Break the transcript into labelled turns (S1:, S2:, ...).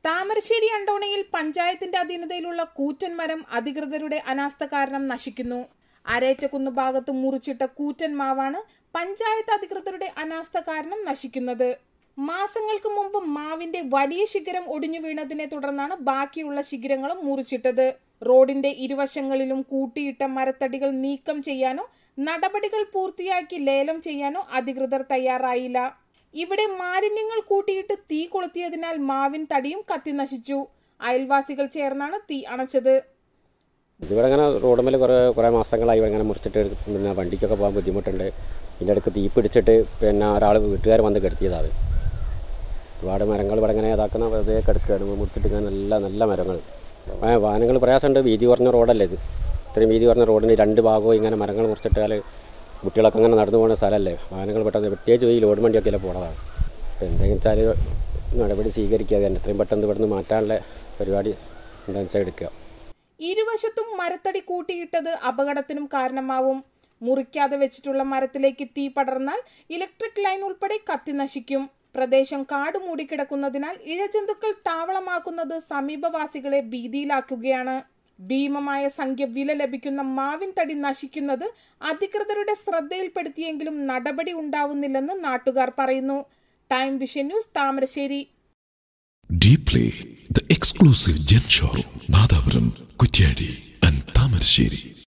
S1: താമരശ്ശേരി അണ്ടോണയിൽ പഞ്ചായത്തിന്റെ അധീനതയിലുള്ള കൂറ്റൻ മരം അധികൃതരുടെ അനാസ്ഥ കാരണം നശിക്കുന്നു അരേറ്റക്കുന്ന് ഭാഗത്ത് മുറിച്ചിട്ട കൂറ്റൻ മാവാണ് പഞ്ചായത്ത് അധികൃതരുടെ അനാസ്ഥ കാരണം നശിക്കുന്നത് മാസങ്ങൾക്ക് മുമ്പ് മാവിന്റെ വലിയ ശിഖരം ഒടിഞ്ഞു വീണതിനെ തുടർന്നാണ് ബാക്കിയുള്ള ശിഖരങ്ങളും മുറിച്ചിട്ടത് റോഡിന്റെ ഇരുവശങ്ങളിലും കൂട്ടിയിട്ട മരത്തടികൾ നീക്കം ചെയ്യാനോ നടപടികൾ പൂർത്തിയാക്കി ലേലം ചെയ്യാനോ അധികൃതർ തയ്യാറായില്ല ഇവിടെ മാലിന്യങ്ങൾ കൂട്ടിയിട്ട് തീ കൊളുത്തിയതിനാൽ മാവിൻ തടിയും കത്തി നശിച്ചു അയൽവാസികൾ ചേർന്നാണ് തീ അണച്ചത്
S2: ഇതിവിടെ ഇങ്ങനെ റോഡ് മേലെ കുറേ കുറേ മാസങ്ങളായി ഇവിടെ ഇങ്ങനെ മുറിച്ചിട്ട് പിന്നെ വണ്ടിക്കൊക്കെ പോകാൻ ബുദ്ധിമുട്ടുണ്ട് ഇതിൻ്റെ ഇടയ്ക്ക് തീ പിടിച്ചിട്ട് പിന്നെ ഒരാൾ വീട്ടുകാർ വന്ന് കെടുത്തിയതാണ് ഒരുപാട് മരങ്ങൾ ഇവിടെ ഇങ്ങനെ ഇതാക്കുന്ന വെറുതെ കിടക്കുകയാണ് മുറിച്ചിട്ട് ഇങ്ങനെ നല്ല നല്ല മരങ്ങൾ ആ വാഹനങ്ങൾ പ്രയാസമുണ്ട് വീതി കുറഞ്ഞ റോഡല്ലേ ഇത് ഇത്രയും വീതി കുറഞ്ഞ റോഡിന് രണ്ട് ഭാഗവും ഇങ്ങനെ മരങ്ങൾ മുറിച്ചിട്ടാൽ കുട്ടികളൊക്കെ അങ്ങനെ നടന്നു പോകുന്ന സ്ഥലമല്ലേ വാഹനങ്ങൾ പെട്ടെന്ന് പ്രത്യേകിച്ച് ഈ ലോഡ് വണ്ടിയൊക്കെ അല്ലേ പോണതാണ് അപ്പോൾ എന്തെങ്കിലും വെച്ചാൽ നടപടി സ്വീകരിക്കുക എത്രയും പെട്ടെന്ന് ഇവിടുന്ന് മാറ്റാനുള്ള പരിപാടി എന്താണെന്ന് വെച്ചാൽ എടുക്കുക
S1: ഇരുവശത്തും മരത്തടി കൂട്ടിയിട്ടത് അപകടത്തിനും കാരണമാവും മുറിക്കാതെ വെച്ചിട്ടുള്ള മരത്തിലേക്ക് തീ പടർന്നാൽ ഇലക്ട്രിക് ലൈൻ ഉൾപ്പെടെ കത്തി നശിക്കും പ്രദേശം കാട് മൂടിക്കിടക്കുന്നതിനാൽ ഇഴജന്തുക്കൾ താവളമാക്കുന്നത് സമീപവാസികളെ ഭീതിയിലാക്കുകയാണ് ഭീമമായ സംഖ്യ വില ലഭിക്കുന്ന മാവിൻ തടി നശിക്കുന്നത് അധികൃതരുടെ ശ്രദ്ധയിൽപ്പെടുത്തിയെങ്കിലും നടപടി ഉണ്ടാവുന്നില്ലെന്ന് നാട്ടുകാർ പറയുന്നു Time Vision News Thamarassery
S3: Deeply, the exclusive Gen Showroom, Nadapuram, Kutyadi, and Tamarsheri.